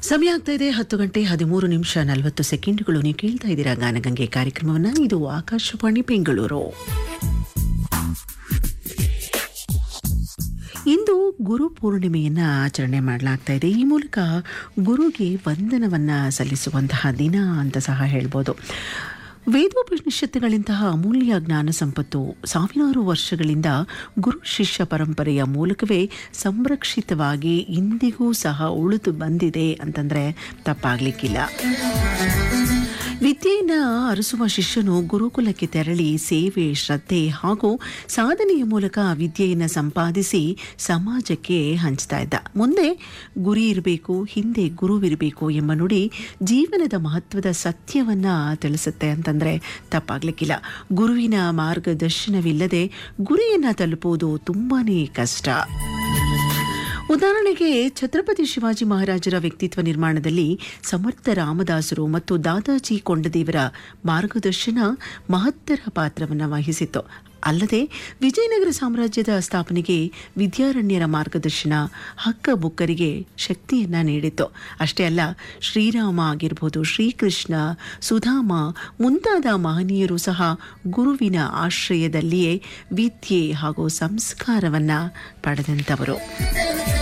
ಸಮಯ ಆಗ್ತಾ ಇದೆ ಹತ್ತು ಗಂಟೆ ಹದಿಮೂರು ನಿಮಿಷ ನಲವತ್ತು ಸೆಕೆಂಡ್ಗಳು ನೀವು ಕೇಳ್ತಾ ಇದ್ದೀರಾ ಗಾನಗಂಗೆ ಕಾರ್ಯಕ್ರಮವನ್ನ ಇದು ಆಕಾಶವಾಣಿ ಬೆಂಗಳೂರು ಇಂದು ಗುರು ಪೂರ್ಣಿಮೆಯನ್ನ ಆಚರಣೆ ಮಾಡಲಾಗ್ತಾ ಇದೆ ಈ ಮೂಲಕ ಗುರುಗೆ ವಂದನವನ್ನ ಸಲ್ಲಿಸುವಂತಹ ದಿನ ಅಂತ ಸಹ ಹೇಳ್ಬೋದು ವೇದೋಪನಿಷತ್ತುಗಳಂತಹ ಅಮೂಲ್ಯ ಜ್ಞಾನ ಸಂಪತ್ತು ಸಾವಿರಾರು ವರ್ಷಗಳಿಂದ ಗುರು ಶಿಷ್ಯ ಪರಂಪರೆಯ ಮೂಲಕವೇ ಸಂರಕ್ಷಿತವಾಗಿ ಇಂದಿಗೂ ಸಹ ಉಳಿದು ಬಂದಿದೆ ಅಂತಂದ್ರೆ ತಪ್ಪಾಗ್ಲಿಕ್ಕಿಲ್ಲ ವಿದ್ಯೆಯನ್ನ ಅರಸುವ ಶಿಷ್ಯನು ಗುರುಕುಲಕ್ಕೆ ತೆರಳಿ ಸೇವೆ ಶ್ರದ್ಧೆ ಹಾಗೂ ಸಾಧನೆಯ ಮೂಲಕ ವಿದ್ಯೆಯನ್ನು ಸಂಪಾದಿಸಿ ಸಮಾಜಕ್ಕೆ ಹಂಚ್ತಾ ಇದ್ದ ಮುಂದೆ ಗುರಿ ಇರಬೇಕು ಹಿಂದೆ ಗುರುವಿರಬೇಕು ಎಂಬ ನುಡಿ ಜೀವನದ ಮಹತ್ವದ ಸತ್ಯವನ್ನ ತಿಳಿಸುತ್ತೆ ಅಂತಂದ್ರೆ ತಪ್ಪಾಗ್ಲಿಕ್ಕಿಲ್ಲ ಗುರುವಿನ ಮಾರ್ಗದರ್ಶನವಿಲ್ಲದೆ ಗುರಿಯನ್ನ ತಲುಪುವುದು ತುಂಬಾನೇ ಕಷ್ಟ ಉದಾಹರಣೆಗೆ ಛತ್ರಪತಿ ಶಿವಾಜಿ ಮಹಾರಾಜರ ವ್ಯಕ್ತಿತ್ವ ನಿರ್ಮಾಣದಲ್ಲಿ ಸಮರ್ಥ ರಾಮದಾಸರು ಮತ್ತು ದಾದಾಜಿ ಕೊಂಡದೇವರ ಮಾರ್ಗದರ್ಶನ ಮಹತ್ತರ ಪಾತ್ರವನ್ನು ವಹಿಸಿತ್ತು ಅಲ್ಲದೆ ವಿಜಯನಗರ ಸಾಮ್ರಾಜ್ಯದ ಸ್ಥಾಪನೆಗೆ ವಿದ್ಯಾರಣ್ಯರ ಮಾರ್ಗದರ್ಶನ ಹಕ್ಕ ಬುಕ್ಕರಿಗೆ ಶಕ್ತಿಯನ್ನ ನೀಡಿತ್ತು ಅಷ್ಟೇ ಅಲ್ಲ ಶ್ರೀರಾಮ ಆಗಿರ್ಬೋದು ಶ್ರೀಕೃಷ್ಣ ಸುಧಾಮ ಮುಂತಾದ ಮಹನೀಯರು ಸಹ ಗುರುವಿನ ಆಶ್ರಯದಲ್ಲಿಯೇ ವಿದ್ಯೆ ಹಾಗೂ ಸಂಸ್ಕಾರವನ್ನ ಪಡೆದಂಥವರು